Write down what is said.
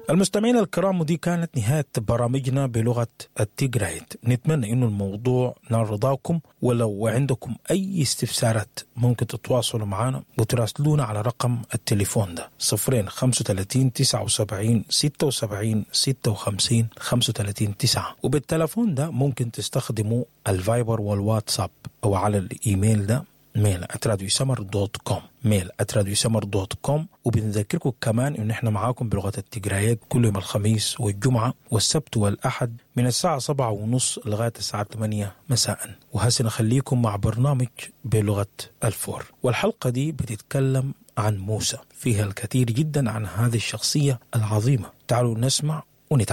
المستمعين الكرام ودي كانت نهاية برامجنا بلغة التيجرايت نتمنى انه الموضوع نال رضاكم ولو عندكم اي استفسارات ممكن تتواصلوا معنا وتراسلونا على رقم التليفون ده صفرين 35 79 76 56 35 9 وبالتليفون ده ممكن تستخدموا الفايبر والواتساب او على الايميل ده ميل اتراديو سمر دوت كوم ميل اتراديو سمر دوت كوم وبنذكركم كمان ان احنا معاكم بلغه التجرايات كل يوم الخميس والجمعه والسبت والاحد من الساعه سبعة ونص لغايه الساعه 8 مساء وهسه نخليكم مع برنامج بلغه الفور والحلقه دي بتتكلم عن موسى فيها الكثير جدا عن هذه الشخصيه العظيمه تعالوا نسمع